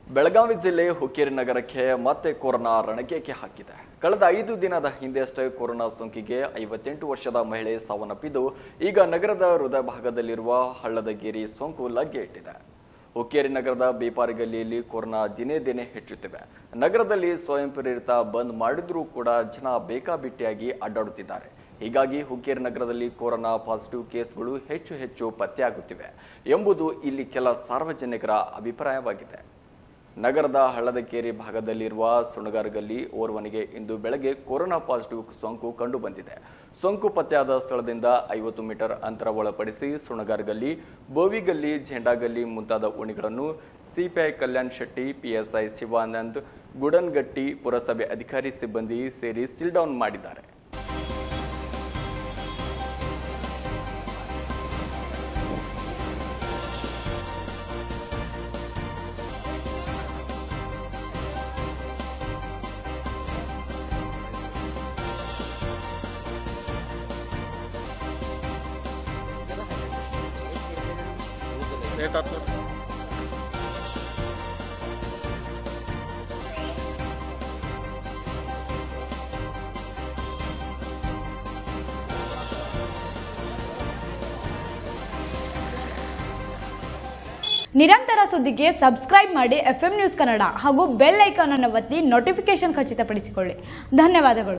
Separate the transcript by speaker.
Speaker 1: ಬೆಳಗಾವಿ ಜಿಲ್ಲೆ ಹುಕ್ಕೇರಿ ನಗರಕ್ಕೆ ಮತ್ತೆ ಕೊರೋನಾ ರಣಗೇಕೆ ಹಾಕಿದೆ ಕಳೆದ ಐದು ದಿನದ ಹಿಂದೆಯಷ್ಟೇ ಕೊರೋನಾ ಸೋಂಕಿಗೆ ಐವತ್ತೆಂಟು ವರ್ಷದ ಮಹಿಳೆ ಸಾವನ್ನಪ್ಪಿದ್ದು ಈಗ ನಗರದ ಹೃದಯ ಭಾಗದಲ್ಲಿರುವ ಹಳ್ಳದಗೇರಿ ಸೋಂಕು ಲಗ್ಗೆ ಇಟ್ಟಿದೆ ಹುಕ್ಕೇರಿ ನಗರದ ಬೇಪಾರಿ ಗಲ್ಲಿಯಲ್ಲಿ ಕೊರೋನಾ ದಿನೇ ದಿನೇ ಹೆಚ್ಚುತ್ತಿವೆ ನಗರದಲ್ಲಿ ಸ್ವಯಂ ಪ್ರೇರಿತ ಬಂದ್ ಮಾಡಿದ್ರೂ ಕೂಡ ಜನ ಬೇಕಾಬಿಟ್ಟಿಯಾಗಿ ಅಡ್ಡಾಡುತ್ತಿದ್ದಾರೆ ಹೀಗಾಗಿ ಹುಕ್ಕೇರಿ ನಗರದಲ್ಲಿ ಕೊರೋನಾ ಪಾಸಿಟಿವ್ ಕೇಸ್ಗಳು ಹೆಚ್ಚು ಹೆಚ್ಚು ಪತ್ತೆಯಾಗುತ್ತಿವೆ ಎಂಬುದು ಇಲ್ಲಿ ಕೆಲ ಸಾರ್ವಜನಿಕರ ಅಭಿಪ್ರಾಯವಾಗಿದೆ ನಗರದ ಹಳ್ಳದಕೇರಿ ಭಾಗದಲ್ಲಿರುವ ಸುಣಗಾರಗಲ್ಲಿ ಓರ್ವನಿಗೆ ಇಂದು ಬೆಳಗ್ಗೆ ಕೊರೋನಾ ಪಾಸಿಟಿವ್ ಸೋಂಕು ಕಂಡುಬಂದಿದೆ ಸೋಂಕು ಪತ್ತೆಯಾದ ಸ್ಥಳದಿಂದ ಐವತ್ತು ಮೀಟರ್ ಅಂತರ ಒಳಪಡಿಸಿ ಸುಣಗಾರಗಲ್ಲಿ ಬೋವಿಗಲ್ಲಿ ಝೆಂಡಾಗಲ್ಲಿ ಮುಂತಾದ ಓಣಿಗಳನ್ನು ಸಿಪಿಐ ಕಲ್ಯಾಣ್ ಶೆಟ್ಟಿ ಪಿಎಸ್ಐ ಶಿವಾನಂದ್ ಗುಡನ್ಗಟ್ಟಿ ಪುರಸಭೆ ಅಧಿಕಾರಿ ಸಿಬ್ಬಂದಿ ಸೇರಿ ಸೀಲ್ ಡೌನ್ ಮಾಡಿದ್ದಾರೆ
Speaker 2: ನಿರಂತರ ಸುದ್ದಿಗೆ ಸಬ್ಸ್ಕ್ರೈಬ್ ಮಾಡಿ ಎಫ್ ನ್ಯೂಸ್ ಕನ್ನಡ ಹಾಗೂ ಬೆಲ್ ಐಕಾನ್ ಅನ್ನು ಒತ್ತಿ ನೋಟಿಫಿಕೇಶನ್ ಖಚಿತಪಡಿಸಿಕೊಳ್ಳಿ ಧನ್ಯವಾದಗಳು